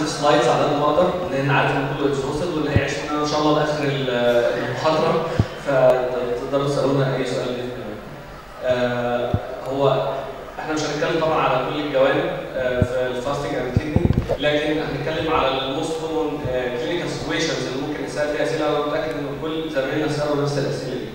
هحذف سلايدز على قد ما اقدر لان عارف ان كله اكزوستد واللي هيعيش معانا ان شاء الله لاخر ال- المحاضره فتقدروا تسالونا اي سؤال باذن الله. آه، هو احنا مش هنتكلم طبعا على كل الجوانب آه، في الفاستنج اند كيدني لكن هنتكلم على الموست كومن كلينيكال سيتويشنز اللي ممكن نسال فيها اسئله وانا متاكد ان كل زمايلنا سالوا نفس الاسئله دي.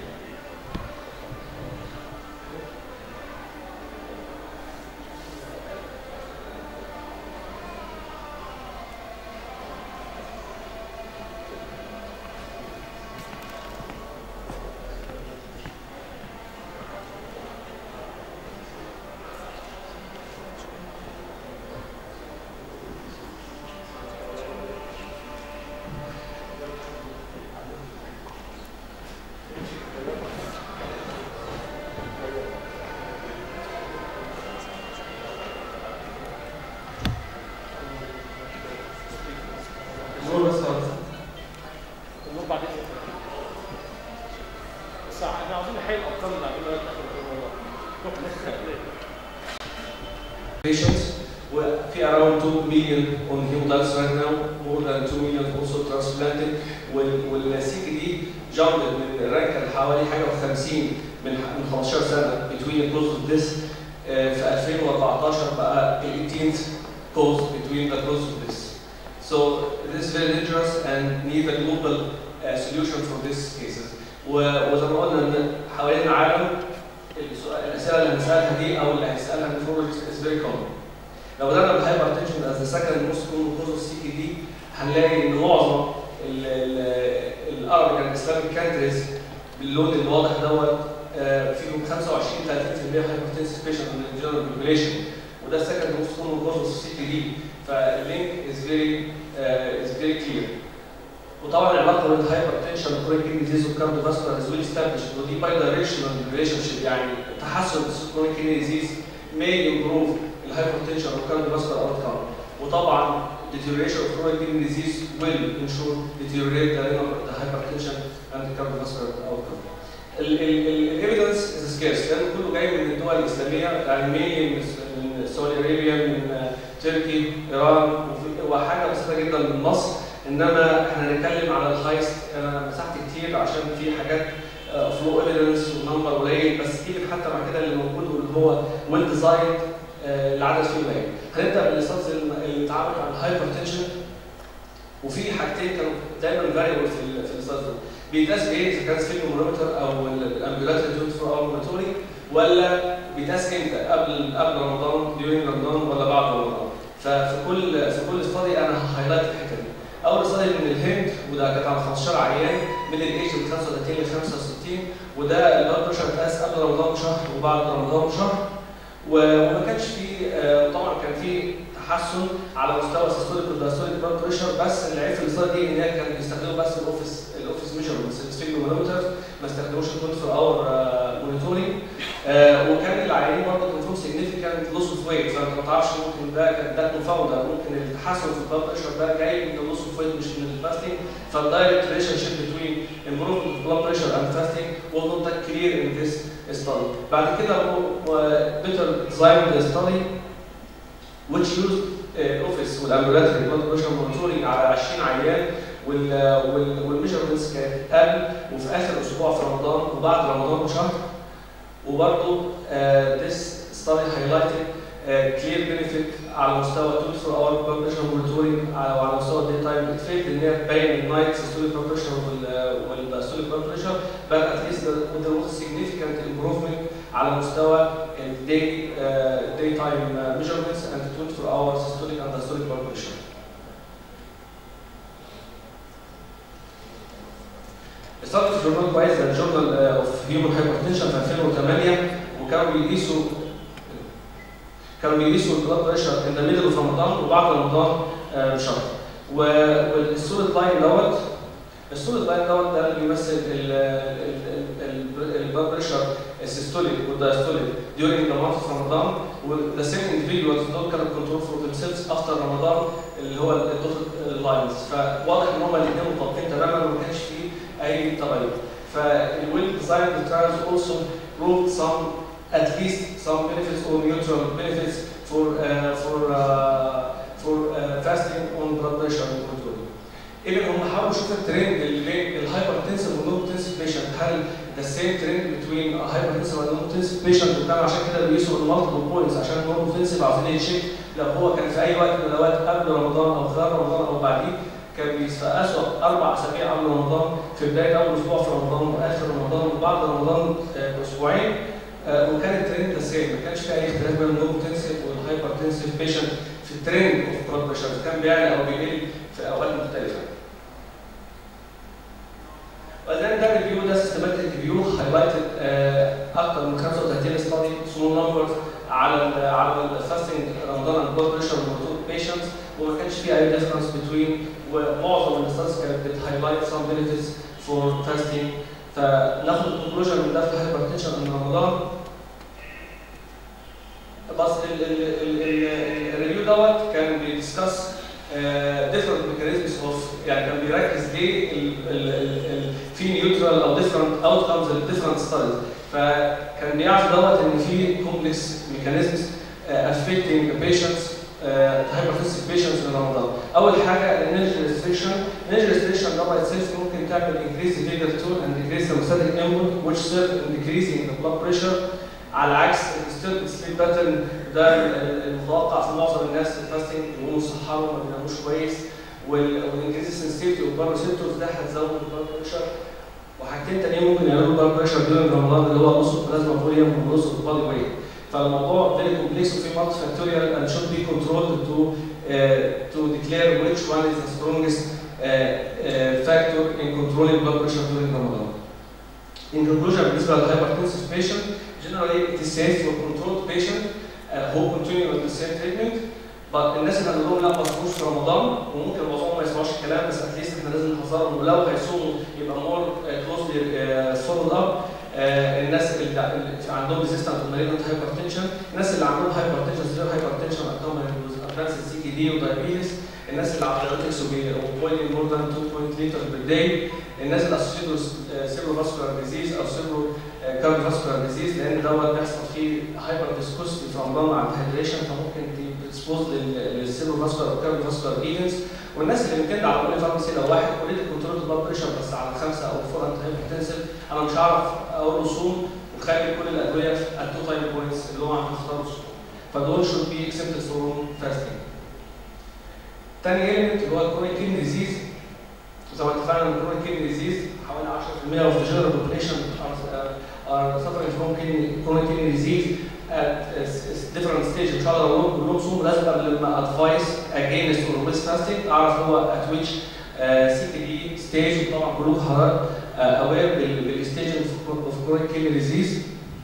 النور بس خلاص. النور بعدين بس احنا عاوزين نحل الارقام اللي عملوها في اخر الموضوع patients وفي around 2 million on hemodialysis right now more than 2 million also transplanted وال- والسي كي دي jumped من الرانك حوالي حاجه و50 من من 15 سنه between the cause of this آه، في 2014 بقى ال 18th cause between the cause of this. So this is very dangerous and need a global uh, solution for these cases. و- وزي ما قلنا ان حوالين العالم السؤال- الاسئله اللي هنسالها دي او اللي هيسالها النفرولوجيست is very common. لو بدانا بالهايبر تنشن از ذا سكند موست كومن كوز اوف سي كي دي هنلاقي ان معظم الاربع الاسلاميك كانتريز باللون الواضح دوت آه، فيهم 25 30% هايبر تنسيف بيشنت من الجنرال بوبيليشن وده السكند موست كومن كوز اوف سي كي دي فاللينك از فيري از فيري كلير وطبعا العلاقه بين الهايبر تنشن والكرونيك كيدني ديزيز والكارديو فاسكولار از ويل استابلشد ودي باي دايركشنال ريليشن شيب يعني تحسن الكرونيك كيدني ديزيز may improve الهايبرتنشن والكارديوفاسكولار اوتكم وطبعا deterioration of chronic kidney disease will ensure deteriorate the renal the hypertension and the cardiovascular outcome. الايفيدنس از سكيرس لان كله جاي من الدول الاسلاميه يعني mainly من من سعودي ارابيا من آه، تركي ايران وفي- وحاجه بسيطه جدا من مصر انما احنا هنتكلم على الهايست انا مسحت كتير عشان في حاجات فلو ايفيدنس ونمبر قليل بس كتير حتى مع كده اللي موجود واللي هو ويل ديزايند العدد فيه قليل. هنبدا بالاستاذ اللي اتعامل عن الهايبر تنشن وفي حاجتين كانوا دايما فاريبل في ال- في الاستاذ ده بيتقاس ايه اذا كان سفينومونومتر او الامبيولاتري 24 اور مونيتورنج ولا بيتقاس امتى قبل قبل رمضان ديورين رمضان ولا بعد رمضان ففي كل في كل استادي انا هايلايت الحته دي اول استادي من الهند وده كانت على 15 عيان من الايج من 35 ل 65 وده البلاد بريشر اتقاس قبل رمضان بشهر وبعد رمضان بشهر و- وما كانش في آه، طبعا كان في تحسن على مستوى السيستوليك والدايستوليك بلاد بريشر بس اللي عرف الاستادي دي ان هي كان بيستخدموا بس الاوفيس الاوفيس ميجرمنتس السفينومونومتر ما استخدموش ال 24 اور مونيتورنج وكان العيانين برضه كان فيهم سيجنفيكانت لوس اوف ويت فانت ما تعرفش ممكن ده كان ده كونفاوندر ممكن التحسن في البلاد بريشر ده جاي من اللوس اوف ويت مش من الفاستنج فالدايركت ريليشن شيب بتوين improvement of blood pressure and fasting was not that clear in this study. بعد كده better designed the study which used uh, office والambulatory blood pressure monitoring على 20 عيان وال وال والميجرمنتس كانت قبل وفي اخر اسبوع في رمضان وبعد رمضان بشهر وبرضه uh, this study highlighted uh, clear benefit على مستوى 24 hour blood pressure monitoring على- وعلى مستوى الدي تايم افكت ان هي تبين النايت systolic blood pressure وال والدايستوليك blood pressure but at least there there was a significant improvement على مستوى الدي day time uh, measurements and 24 hour systolic and diastolic blood pressure. استخدمت في جورنال كويس زي الجورنال اوف هيومن هايبرتنشن في 2008 وكانوا بيقيسوا كانوا بيقيسوا البلاد بريشر ان ذا ميدل اوف رمضان وبعد رمضان آه، بشهر و- والسوليد لاين دوت السوليد لاين دوت ده اللي بيمثل البلاد بريشر السيستوليك والدايستوليك during the month of Ramadan with the same individuals don't cannot control for themselves after Ramadan اللي هو الدوتد لاينز فواضح ان هما الاثنين مطابقين تماما وما كانش فيه اي تغير فالويل ديزاين ترايلز also proved some at least some benefits or neutral benefits for uh, for uh, for for uh, fasting on blood pressure and control. اذا هم حاولوا يشوفوا الترند اللي الهايبرتنسيف والنوبتنسيف بيشنت هل ذا سيم ترند بتوين هايبرتنسيف والنوبتنسيف بيشنت وكانوا عشان كده بيقيسوا المالتيبل بوينتس عشان النوبتنسيف عاوزين يتشيك لو هو كان في اي وقت من الاوقات قبل رمضان او خلال رمضان او بعديه كان بيتقاسوا اربع اسابيع قبل رمضان في بدايه اول اسبوع في رمضان واخر رمضان وبعد رمضان آه، باسبوعين آه، وكان الترند ذا سيم ما كانش في اي اختلاف بين النوبتنسيف والهايبرتنسيف بيشنت في الترند اوف بلاد بريشر كان بيعلى او بيقل في اوقات مختلفه. وبعدين ده ريفيو ده سيستماتيك ريفيو هايلايتد اكثر من 35 ستادي سمول نمبرز على ال على الفاستنج رمضان اند بلاد بريشر بيشنتس وما كانش في اي ديفرنس بتوين ومعظم الستاديز كانت بتهايلايت سام بنفيتس فور فاستنج فناخد الكونكلوجن من ده في الهايبرتنشن من رمضان بس الريفيو دوت كان بيدسكس ديفرنت ميكانيزمز اوف يعني كان بيركز ليه ال- ال- ال- ال- في نيوترال او ديفرنت اوتكمز لديفرنت ستاديز فكان بيعرف دوت ان في كومبلكس ميكانيزمز افكتنج بيشنتس هايبرتنسيف بيشنتس في رمضان اول حاجه الانرجي ريستريكشن الانرجي ريستريكشن ده باي سيلف ممكن تعمل انكريز فيجر تون اند انكريز hemostatic input which serve in decreasing the blood pressure على عكس الديسترب سليب باترن ده المتوقع في معظم الناس الفاستنج يقوموا يصحروا ما بيناموش كويس والانكريز السنسيتي والباراسيتوز ده هتزود البلاد بريشر وحاجتين تانيين ممكن يعملوا البلاد بريشر دول رمضان اللي هو نص البلازما فوليوم ونص البادي ويت فالموضوع فيري كومبلكس وفي مالتي فاكتوريال and should be controlled to uh, to declare which one is the strongest uh, uh, factor in controlling blood pressure during Ramadan. In conclusion, بالنسبة للhypertensive patient, generally it is safe for controlled patient uh, who continue with the same treatment but الناس اللي عندهم لا ما صوموش في رمضان وممكن معظمهم ما يسمعوش الكلام بس اتليست احنا لازم نحذرهم ولو هيصوموا يبقى مور كلوزلي فولد اب الناس اللي اللي عندهم ريزيستنت مالجنت هايبرتنشن الناس اللي عندهم هايبرتنشن سيفير هايبرتنشن عندهم ادفانسد سي كي دي ودايابيتس الناس اللي على دايابيتكس وبوينتنج مور ذان 2 لتر بير داي الناس اللي اسوشيتد سيرو فاسكولار ديزيز او سيرو كارد فاسكولار ديزيز لان دوت بيحصل فيه هايبر ديسكوسيتي في رمضان مع الهيدريشن فممكن تكسبوز للسيرو فاسكولار وكارد فاسكولار ايفنتس والناس اللي بتند على بولي فارماسي لو واحد اوريدي كنترول بلاد بريشر بس على خمسه او فور انت هايبرتنسيف انا مش هعرف اقول له صوم وخلي كل الادويه في التو تايم بوينتس اللي هو عم يختار الصوم فدول should be accepted for fasting. تاني element اللي هو الكرونيك كيدني ديزيز زي ما اتفقنا ان الكرونيك كيدني ديزيز حوالي 10% of the general population are, are suffering from kidney, chronic kidney disease at a s- different stage ان شاء الله لو كلهم صوم لازم قبل ما ادفايس against or with fasting اعرف هو at which سي كي دي ستيج طبعا كلهم حضرتك اوير بالستيج اوف كرونيك كيدني ديزيز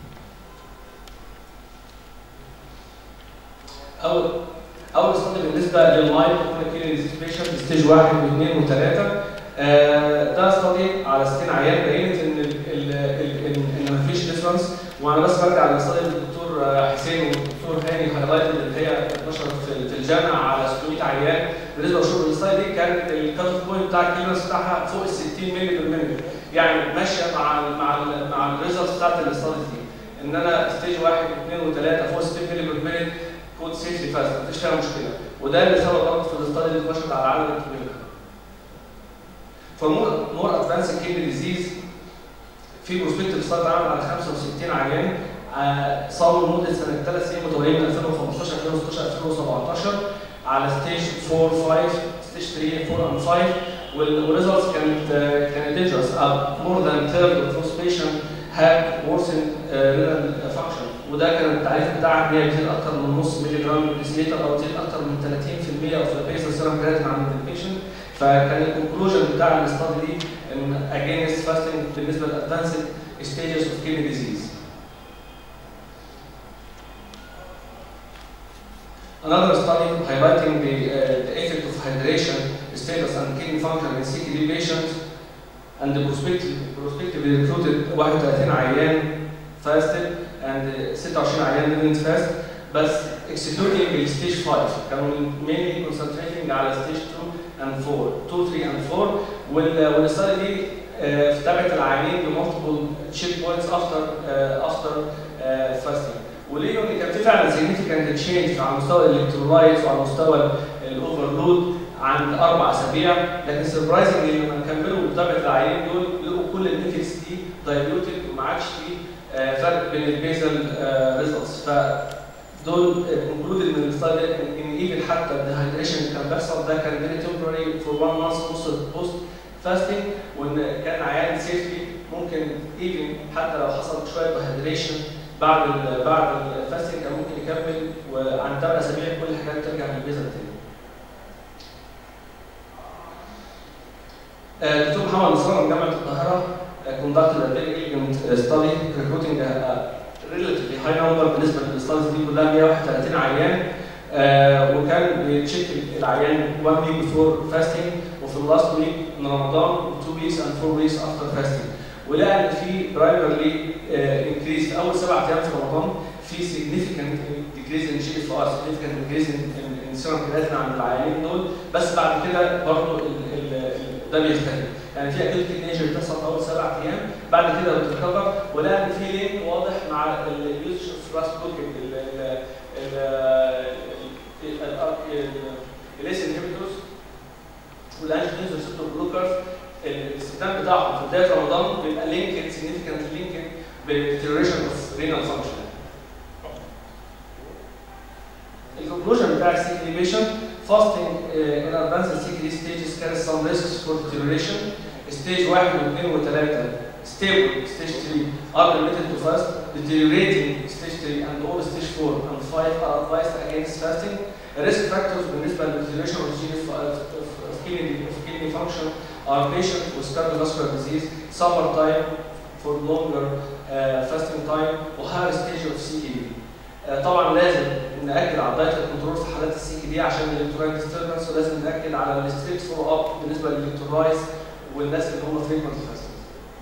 اول اول استادي بالنسبه لللايف كرونيك كيدني ديزيز بيشنت ستيج واحد واثنين وثلاثه آه، ده استادي على 60 عيان بينت ان ال- ال- ال- ان ان مفيش ديفرنس وانا بس برجع للاستادي للدكتور آه، حسين والدكتور هاني هايلايتد اللي هي اتنشرت في في الجامعه على 600 عيان بالنسبه لشغل الاستادي دي كان الكات اوف بوينت بتاع الكليرنس بتاعها فوق ال 60 مللي بالملي يعني ماشيه مع ال مع ال مع الريزلتس بتاعت الاستادي دي ان انا ستيج واحد واثنين وثلاثه فوق 60 مللي بالملي كود سيفلي فاست مفيش فيها مشكله وده اللي سبب برضه في الاستادي اللي اتنشرت على العالم الكبير فمور مور ادفانس كيدني ديزيز في بروسبكتيف ستارت عمل على 65 عيان آه، صاروا لمده سنه ثلاث سنين متواليين من 2015 2016 2017 على ستيج 4 5 ستيج 3 4 and 5 والريزلتس كانت آه، كانت dangerous uh, more than third of those patients had worsened uh, renal function وده كان التعريف بتاعها ان هي بتزيد اكتر من نص مللي جرام ديسليتر او تزيد اكتر من 30% او في البيسل سيرم كرياتين عند البيشنت فكان الكونكلوجن بتاع الاستادي دي ان اجينست فاستنج بالنسبه للادفانسد ستيجز اوف كيدني ديزيز. Another study highlighting the, uh, the effect of hydration status and kidney function in CKD patients and the prospective prospectively recruited 31 عيان fasted and uh, 26 عيان didn't fast بس excluding stage 5 كانوا mainly concentrating على stage 2 and 4 2 3 and 4 وال والستادي دي آه، تابعت العيانين بمالتيبل تشيك بوينتس افتر افتر فاستنج وليه ان كان في فعلا significant change على مستوى الالكترولايتس وعلى مستوى كونكلود عند اربع اسابيع لكن سربرايزنج لما كملوا متابعه العيانين دول لقوا كل النيفلز دي دايلوتد وما عادش في آه، فرق بين البيزل ريزلتس ف دول كونكلودد من الستادي ان ايفن حتى الديهايدريشن اللي كان بيحصل ده كان فيري تمبرري فور 1 مانث بوست فاستنج وان كان عيان سيفلي ممكن ايفن حتى لو حصل شويه ديهايدريشن بعد ال بعد الفاستنج كان ممكن يكمل وعن ثمان اسابيع كل الحاجات ترجع للبيزل تاني. آه، دكتور محمد نصار من جامعه القاهره conducted a very elegant uh, study recruiting a, a relatively high number بالنسبه للستاديز دي كلها 131 عيان آه، وكان بيتشيك العيان 1 week before fasting وفي اللاست ويك من رمضان 2 weeks and 4 weeks after fasting ولقى ان في برايمرلي انكريز في اول سبع ايام في رمضان في significant decrease in GFR significant decrease in, in, in serum creatinine عند العيانين دول بس بعد كده برضه ال- ال- ال- ده بيختلف يعني في اكيد تكنيشن بتحصل في اول سبع ايام بعد كده بتتكبر ولقى ان في لين واضح مع اليوز اوف راست بوكينج الاس انهبيتورز والانجينيز ريسبتور بلوكرز الاستخدام بتاعهم في بدايه رمضان بيبقى لينكد سيجنفيكانت لينكد بالديتيريشن اوف رينال فانكشن الكونكلوجن بتاع السي كي بيشنت fasting uh, in advanced CKD stages carries some risks for deterioration. Stage 1 و2 و3 stable stage 3 are permitted to fast. Deteriorating stage 3 and all stage 4 and 5 are advised against fasting. Risk factors بالنسبة للdeterioration of genes of, of, of, kidney, of kidney function are patients with cardiovascular disease, summer time for longer uh, fasting time وhigher stage of CKD. آه، طبعا لازم ناكد على الدايت كنترول في حالات السي كي دي عشان الالكترولايت ديستربنس ولازم ناكد على الستريكت فولو اب بالنسبه للالكترولايز والناس اللي هم فريكونت فاستنج.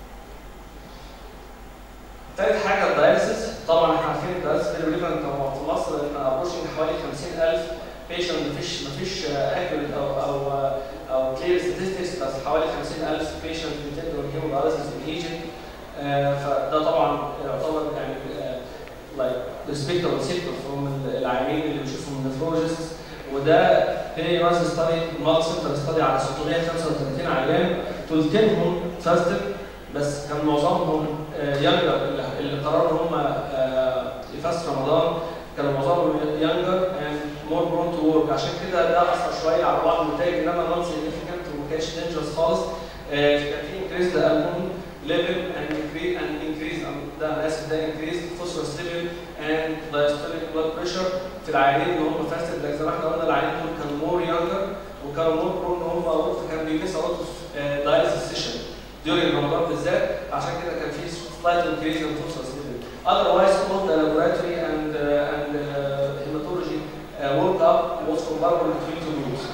تالت حاجه الدايلسيس طبعا احنا عارفين الدايلسيس فيري ريليفنت في مصر احنا ابروشنج حوالي 50000 بيشنت مفيش مفيش اكيوريت او او او كلير ستاتستكس بس حوالي 50000 بيشنت بيتقدروا هيمودايلسيس ان ايجيبت فده طبعا يعتبر يعني لايك ريسبكتبل سيكتور فروم العيانين اللي بنشوفهم النفرولوجيست وده بي رايز ستادي مالتي سنتر ستادي على 635 عيان ثلثينهم فاستد بس كان معظمهم يانجر اللي قرروا هم آه، يفاستوا رمضان كانوا معظمهم يانجر اند مور برون تو ورك عشان كده ده اثر شويه على بعض النتائج انما نون سيجنفيكانت وما كانش دينجرس خالص آه، كان في انكريز للالبوم ليفل اند انكريز اند انكريز ده انا اسف ده انكريز فوسفورس ليفل اند دايستوليك بلاد بريشر في العيانين اللي هم فاستد لكن زي ما احنا قلنا العيانين دول كانوا مور يانجر وكانوا مور برون ان هم فكان بيمس اوت اوف دايلسيس سيشن during رمضان بالذات عشان كده كان في slight increase in phosphorus level. Otherwise, all the laboratory and uh, and uh, hematology uh, workup was comparable between two groups.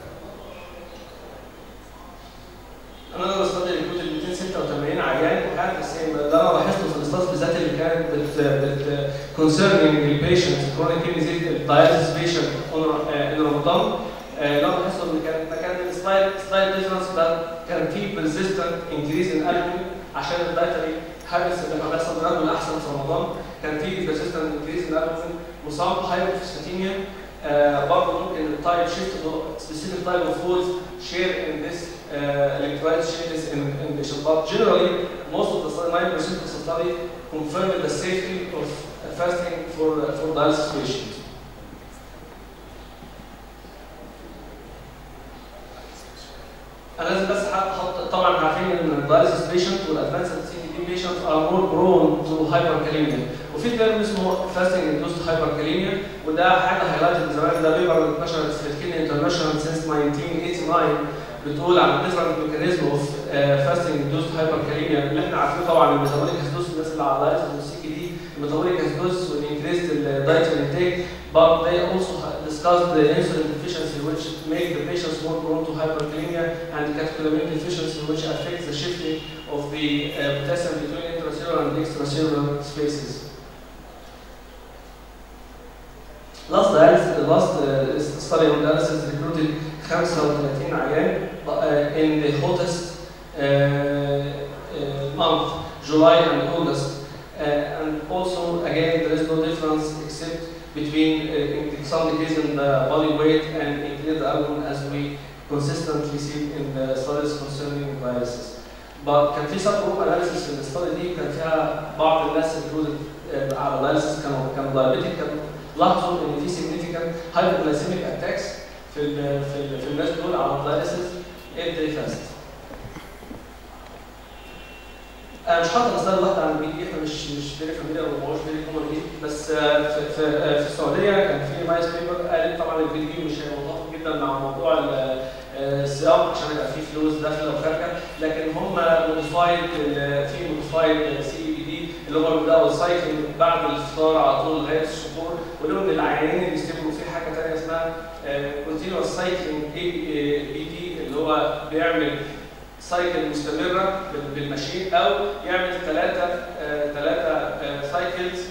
انا بستدي recruited 286 عيان وكانت السيم اللي انا لاحظته في الاستاذ بالذات اللي كانت بت بت concerning the patient chronic kidney disease dialysis patient on, uh, in رمضان اللي انا لاحظته ان كان كان السلايد سلايد ديفرنس ده كان في persistent increase in alcohol عشان الدايتري هابتس اللي كان بيحصل بناكل احسن في رمضان كان في persistent increase in alcohol مصاب بهايبوفوسفاتيميا آه برضه ممكن التايب شيفت to specific type of foods share in this uh, electrolyte changes in, in patient. But generally, most of the study, 90% of the study confirmed the safety of fasting for, for dialysis patients. انا لازم بس احط طبعا عارفين ان الدايلسيس بيشنت والادفانسد سي دي بيشنت ار مور برون تو هايبركاليميا وفي ترم اسمه فاستنج اندوست هايبركاليميا وده حاجه هايلايتد من زمان ده بيبر اتنشرت في الكيني انترناشونال سينس 1989 بتقول عن ديفرنت ميكانيزم اوف فاستنج اندوست هايبركاليميا اللي احنا عارفينه طبعا الميتابوليك اسيدوس الناس اللي على الدايلسيس والسي كي دي الميتابوليك اسيدوس والانكريست الدايتري انتيك but they also discussed the insulin deficiency which make the patients more prone to hyperkalemia and catecholamine deficiency which affects the shifting of the uh, potassium between intracellular and extracellular spaces. Last dialysis, the last uh, study on dialysis recruited 35 عيان uh, in the hottest uh, uh, month, July and August. Uh, and also, again, there is no difference except between uh, some decrease in the body weight and increased album as we consistently see in the studies concerning viruses. But كان في سب جروب اناليسيس في الاستادي دي كان فيها بعض الناس اللي على الاناليسيس كانوا كانوا دايابيتيك كانوا لاحظوا ان في significant hypoglycemic attacks في ال في, ال في الناس دول على الداياليسيس if they fast. انا مش حاطط الاستادي واحده عن البي دي احنا مش مش فيري فاميليار وما هوش فيري كومن دي بس آه، في في آه، في السعوديه كان في نايس بيبر قالت طبعا البي دي مش هيبقى متفق جدا مع موضوع ال- آه، الصيام عشان يبقى فيه فلوس داخله وخارجه لكن هم موديفايد في موديفايد سي بي دي اللي هم بيبداوا السايكل بعد الفطار على طول لغايه السحور ولهم من العيانين اللي بيستمروا في حاجه ثانيه اسمها كونتينوس سايكلينج بي دي اللي هو بيعمل سايكل مستمره بال- بالماشين او يعمل ثلاثه ثلاثه سايكلز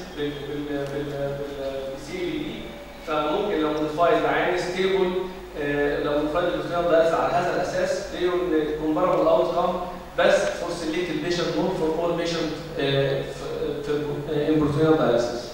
بالسي بي دي فممكن لو موديفايد عين ستيبل لو موديفايد البروتين ده على هذا الاساس تلاقوا ان كومباربل اوت كام بس فور سيلكتد بيشنت نوت فور اول بيشنت في البروتين دايلسيس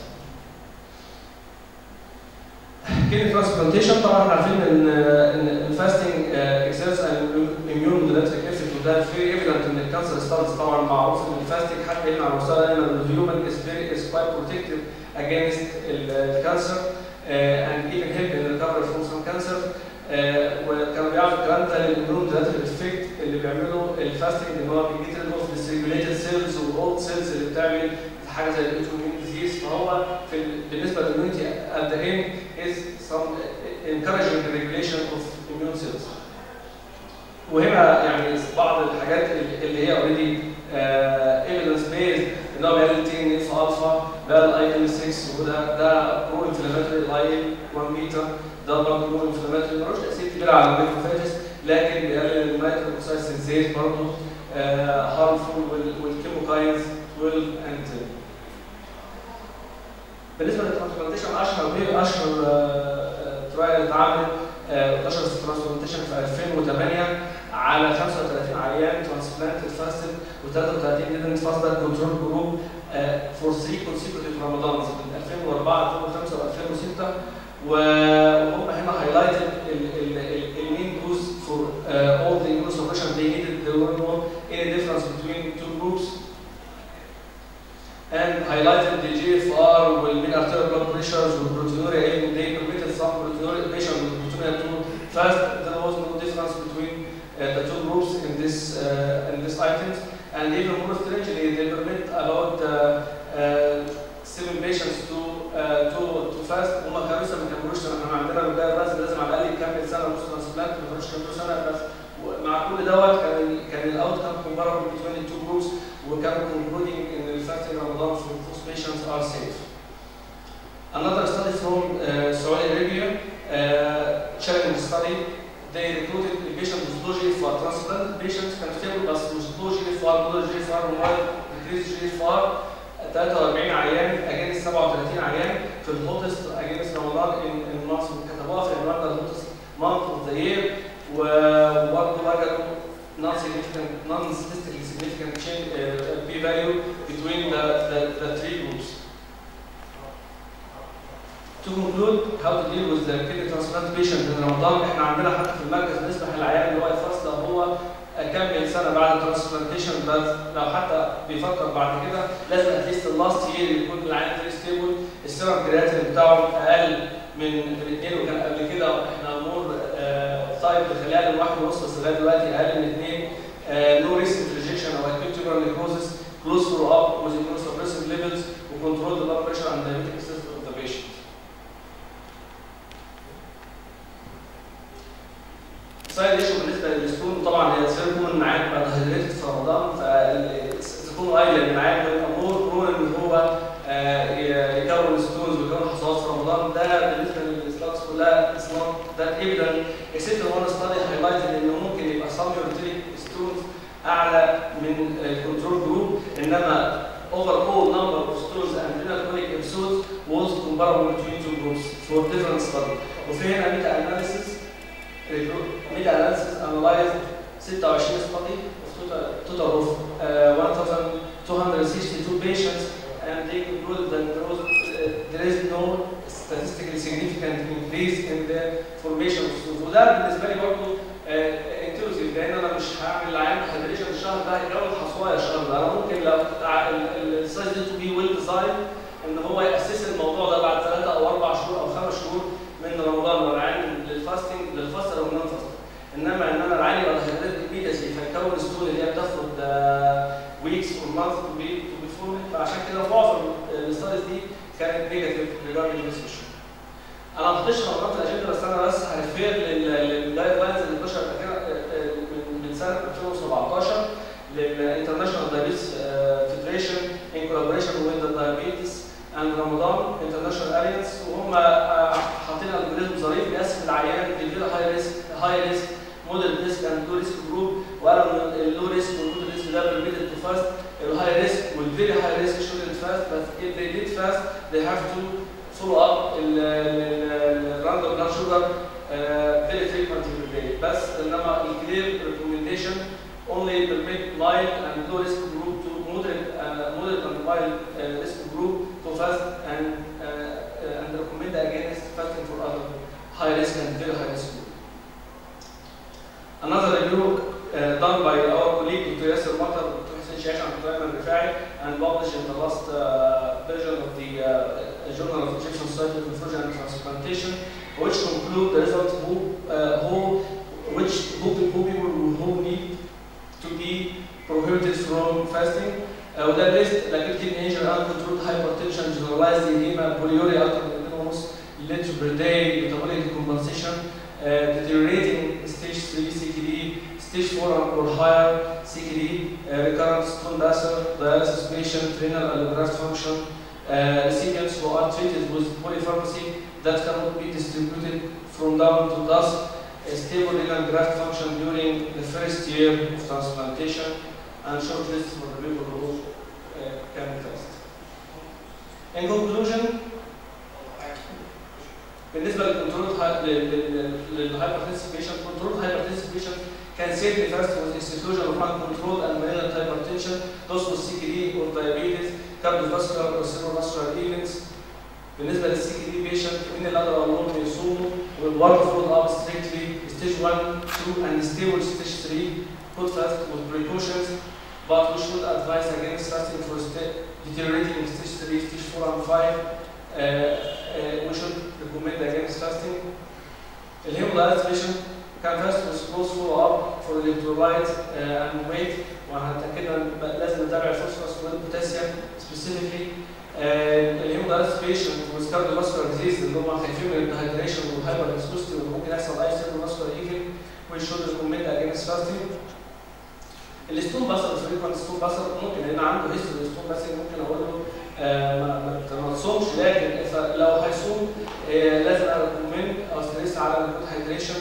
كلمه ترانسبلانتيشن طبعا احنا عارفين ان ان الفاستنج اكسيرز ان اميون موديلاتريك افكت وده فيري ايفيدنت ان الكانسر ستارز طبعا معروف ان الفاستنج حتى هنا على مستوى الانيمال الهيومن از فيري از كوايت بروتكتيف اجينست الكانسر and even help in recovery from some cancer uh, وكانوا بيعرفوا الكلام ده للاميون موديلاتريك افكت اللي بيعمله الفاستنج ان هو بيجيت ريد اوف ديسريجوليتد سيلز واولد سيلز اللي بتعمل حاجه زي الاوتوميون ديزيز فهو في ال- بالنسبه للاميونتي at the end is some encouraging the regulation of immune cells. وهنا يعني بعض الحاجات اللي هي اوريدي ايفيدنس بيز ان هو بيقلل تي ان اف الفا ده الاي ال 6 وده ده برو انفلاماتوري الاي 1 ميتر ده برضه برو انفلاماتوري ملوش تاثير كبير على الميكروفاجز لكن بيقلل المايكرو اوكسايد سنسيز برضه هارمفول والكيموكاينز 12 and 10. بالنسبه للترانسبلانتيشن اشهر بيه اشهر ترايل اتعمل آه، 11 ترانسبلانتيشن في 2008 على 35 عيان ترانسبلانتد فاستد و33 didn't fast that control group uh, for 3 consecutive رمضان من 2004 2005 و2006 وهم هنا highlighted المين دوز for uh, all the immunosuppression they needed there were no any difference between two groups and highlighted the GFR والmean arterial blood pressures والproteinuria even they permitted some proteinuria patient with proteinuria to fast there was no difference between uh, the two groups in this uh, in these items and even more strangely they permit about uh, uh, seven patients to uh, to to fast هم كانوا لسه ما كملوش سنه احنا عندنا البدايه بس لازم على الاقل يكمل سنه ونص ترانسبلانت ما كانوش كملوا سنه بس مع كل دوت كان كان الاوت كام كومباربل between the two groups وكانوا concluding ان الفاستنج رمضان for those patients are safe. Another study from uh, Saudi Arabia, uh, challenge study, they recruited a patient with low GFR. Transplanted patients كان stable بس with low GFR, low GFR, mild decreased GFR 43 عيان against 37 عيان في الهوتست against رمضان in, in months كتبوها في عنوان الهوتست month of the year وبرضه وجدوا non significant non statistically significant change uh, p value between the, the, the three groups. To conclude how to deal with the kidney transplant patient in رمضان احنا عندنا حتى في المركز نسبح العيان اللي هو الفصل هو كمل سنه بعد الترانسبلانتيشن بس لو حتى بيفكر بعد كده لازم اتليست اللاست يير يكون العيان فيري ستيبل السيرم كرياتين بتاعه اقل من من اثنين وكان قبل كده احنا امور طيب بخليها لواحد ونص بس لغايه دلوقتي اقل من اثنين نو ريسك ريجكشن او اكيوت تيوبر نيكروزس كلوز فولو اب وذ immunosuppressive ليفلز وكنترول ذا blood pressure and diabetic system of the patient. سايد ايشو بالنسبه للستون طبعا هي تصير كومن معاك بعد هيدريتد في رمضان فالستون ايلاند معاك والامور كون ان هو آه، يكون ستونز ويكون حصوات في رمضان ده بالنسبه للستاتس كلها اتس نوت ذات ايفيدنت اكسبت وان ستادي هايلايتد انه ممكن يبقى سام يورتيليك ستونز اعلى من الكنترول جروب انما overall number of stones and renal chronic episodes was comparable between two groups for different studies وفي هنا ميتا اناليسيس ميتا اناليسيس analyzed 26 study of total, total of uh, 1262 patients and they concluded that there, was, uh, there is no statistically significant increase in the formation of stones وده بالنسبه لي برضه انكلوسيف لان انا مش هعمل عين هيدريشن الشهر ده هيكون حصوايه الشهر ده انا ممكن لو السايز دي تو بي ويل ديزاين ان هو ياسس الموضوع ده بعد ثلاثه او اربع شهور او خمس شهور من رمضان والعين للفاستنج للفاستر او نون فاستر انما ان انا العين يبقى هيدريت immediately فيكون ستون اللي هي بتاخد ويكس اور مانث تو بي تو بي فورم فعشان كده معظم الستاديز دي كانت نيجاتيف ريجاردنج ذيس ايشو انا ما حطيتش رمضان في الاجنده بس انا بس هريفير للجايد لاينز اللي انتشرت من من سنه 2017 للانترناشونال دايبيتس فيدريشن ان كولابوريشن وذ ذا دايبيتس اند رمضان انترناشونال الينس وهم حاطين الجوريزم ظريف بيقسم العيان لفيري هاي ريسك هاي ريسك موديل ريسك اند لو ريسك جروب وقالوا ان اللو ريسك والموديل ريسك ده بريميتد تو فاست الهاي ريسك والفيري هاي ريسك shouldn't fast but if they did fast they have to follow up الراندوم بلاد شوجر very frequently per day بس انما الكلير recommendation only permit mild and low risk group to moderate uh, moderate and mild uh, risk group to fast and uh, and recommend against fasting for other high risk and very high risk group. Another review uh, done by our colleague Dr. Yasser Matar, Dr. Hussein Sheikh, and Dr. Ayman Rifai, and published in the last uh, version of the uh, Journal of Egyptian Society of Nephrology and Transplantation, which conclude the results who, uh, who, which who, who people who need to be prohibited from fasting. Uh, وده list like kidney injury, uncontrolled hypertension, generalized edema, polyuria, alcohol led to per day metabolic decompensation, uh, deteriorating stage 3 CKD, stage 4 or higher CKD, uh, recurrent stone basal, dialysis patient, renal allograft function, uh, recipients who are treated with polypharmacy that cannot be distributed from down to dusk, a stable renal graft function during the first year of transplantation, and short list for the people who uh, can fast. In conclusion, بالنسبه للكنترول للهايبرتنسيف بيشنت كنترول هايبرتنسيف بيشنت can safely fast with exclusion of uncontrolled and malignant hypertension, those with CKD or diabetes, cardiovascular or cerebrovascular events. بالنسبه للسي كي دي بيشنت مين اللي اقدر اقول لهم يصوموا والورك فولو اب ستريكتلي ستيج 1 2 and stable stage 3 put fast with precautions but we should advise against fasting for deteriorating stage 3 stage 4 and 5 uh, uh, we should recommend against fasting الهيمودايلس بيشنت كان فاست with close follow up for electrolyte uh, and weight وهنتاكد ان لازم نتابع الفوسفورس والبوتاسيوم specifically الهيمودايلس بيشنت with cardiovascular disease اللي هم خايفين من الدهيدريشن والهايبر انسوستي وممكن يحصل اي cerebrovascular event we should recommend against fasting الستون بصر فريكونت ستون بصر ممكن لان عنده هيستوري ستون بصر ممكن اقول له آه ما, ما تصومش لكن لو هيصوم آه لازم اريكومند او ستريس على الجود هايدريشن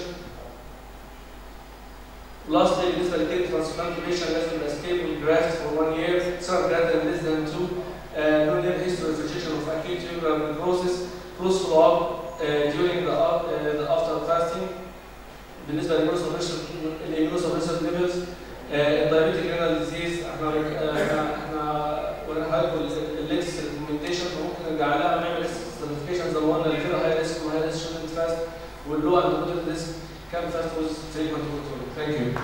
Lastly, بالنسبه للكيد ترانسبلانتيشن لازم يبقى stable graft for one year, some graft than less than two, uh, no near history of rejection of acute tubular necrosis, close follow up uh, during the, uh, the after fasting. بالنسبه للإيمونوسوبريسيف ليفلز الدايبيتيك رينال ديزيز احنا احنا ورينا لكم الليكس ريكومنديشن فممكن نرجع لها ونعمل ليست سيرتيفيكيشن زي ما قلنا اللي فيها هاي ريسك وهاي ريسك شوتنج فاست واللو اند مودريت ريسك كان فاست ويز تريتمنت كنترول ثانك يو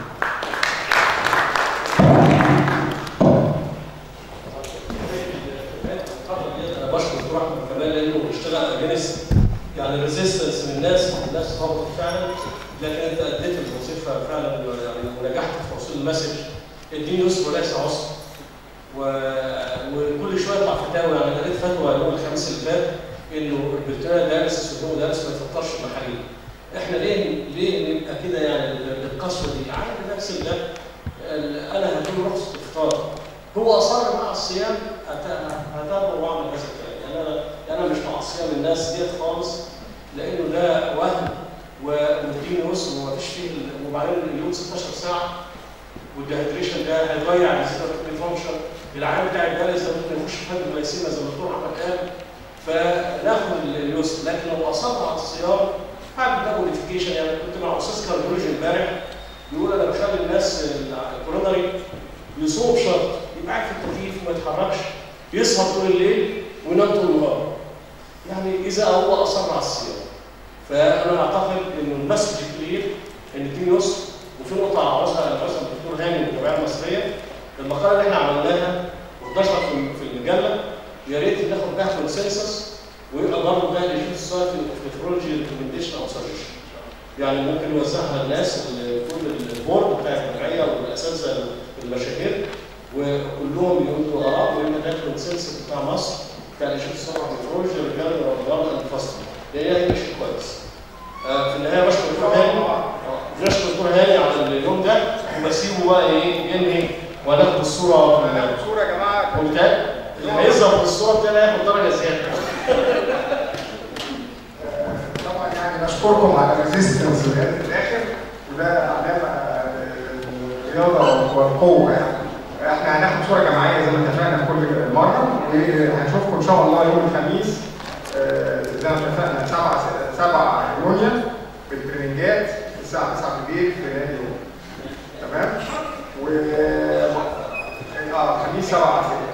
انا بشكر دكتور احمد كمال لانه اشتغل اجنس يعني ريزيستنس من الناس الناس هبطت فعلا لكن انت اديت الوظيفه فعلا يعني ونجحت في توصيل المسج الدين يسر وليس عسر و... وكل شويه يطلع فتاوى يعني قريت فتوى يوم الخميس اللي فات انه البرتقال دارس والهو دارس ما يفطرش المحاليل احنا ليه ليه نبقى كده يعني القسوه دي عارف نفس ده انا هديله رخصه افطار هو اصر مع الصيام هتابعه واعمل هذا الكلام يعني انا انا مش مع صيام الناس ديت خالص لانه ده وهم والدين يسر ومفيش فيه وبعدين اليوم 16 ساعه والديهيدريشن ده هيضيع السيركل فانكشن العام بتاع الجالس ده ممكن يخش في حد جلايسيميا زي ما الدكتور احمد قال فناخد اليسر لكن لو اصر على الصيام هعمل ده موديفيكيشن يعني كنت مع استاذ كارديولوجي امبارح بيقول انا بخلي الناس الكورونري يصوم شهر يبقى قاعد في التكييف وما يتحركش يسهر طول الليل وينام طول النهار يعني اذا هو اصر على الصيام فانا اعتقد انه المسج كلير ان الدين يسر وفي نقطه عاوزها عاوزها الدكتور هاني من الجمعيه المصريه المقاله اللي احنا عملناها وانتشرت في في المجله يا ريت ناخد بها كونسنسس ويبقى برضه ده اللي يشوف سواء في التكنولوجي ريكومنديشن او سجشن يعني ممكن يوزعها الناس كل البورد بتاع الجمعيه والاساتذه المشاهير وكلهم يقولوا اراء ويبقى ده الكونسنسس بتاع مصر بتاع اللي يشوف سواء التكنولوجي رجال ورجال الفصل ده هي شيء كويس آه، في النهايه بشكر الدكتور هاني بشكر الدكتور هاني على اليوم ده وبسيبه بقى ايه ينهي وناخد الصوره في ال- صورة يا جماعة وبالتالي اللي هيظهر في الصوره الثانيه هياخد درجه زياده طبعا يعني نشكركم على الريزيستنس لغايه الاخر وده علامه الرياضه والقوه يعني احنا هناخد صوره جماعيه زي ما اتفقنا كل مره وهنشوفكم ان شاء الله يوم الخميس آه، زي ما اتفقنا 7 7 يونيو بالترنجات الساعه 9 بالليل في نادي تمام و اه خميس 7 6